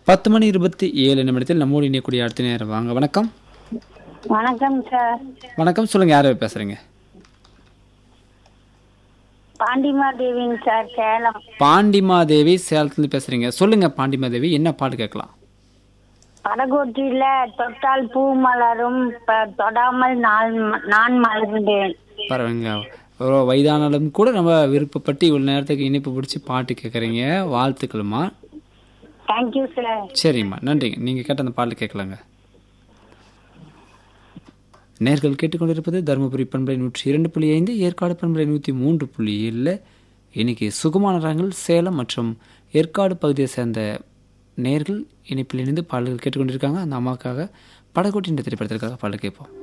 பத்து மணி இருபத்தி ஏழு நிமிடத்தில் நம்மோடு இணையக்கூடிய அடுத்த நேரம் வாங்க வணக்கம் வணக்கம் சார் வணக்கம் சொல்லுங்க யார் பேசுறீங்க பாண்டிமா தேவிங்க சார் சேலம் பாண்டிமாதேவி சேலத்துலேருந்து பேசுறீங்க சொல்லுங்க பாண்டிமாதேவி என்ன பாட்டு கேட்கலாம் படகோட்டியில தொட்டால் பூ மலரும் ப- தொடாமல் நான் ம- நான் மலர்ந்தேன் பரவாயில்லைங்க ஒரு வயதானாலும் கூட நம்ம விருப்பப்பட்டு இவ்வளோ நேரத்துக்கு இனிப்பு பிடிச்சி பாட்டு கேட்குறீங்க வாழ்த்துக்களுமா தேங்க்யூ சார் சரிம்மா நன்றிங்க நீங்கள் கேட்ட அந்த பாட்டு கேட்கலாங்க நேர்கள் கேட்டுக்கொண்டிருப்பது தருமபுரி பண்பலை நூற்றி இரண்டு புள்ளி ஐந்து ஏற்காடு பண்பலை நூற்றி மூன்று புள்ளி ஏழில் இன்னைக்கு சுகமான ரகங்கள் சேலம் மற்றும் ஏற்காடு பகுதியை சேர்ந்த நேர்கள் இணைப்பில் இணைந்து பாடல்கள் கேட்டுக்கொண்டிருக்காங்க அந்த அம்மாவுக்காக படகோட்டி என்ற திரைப்படத்திற்காக பாடல் கேட்போம்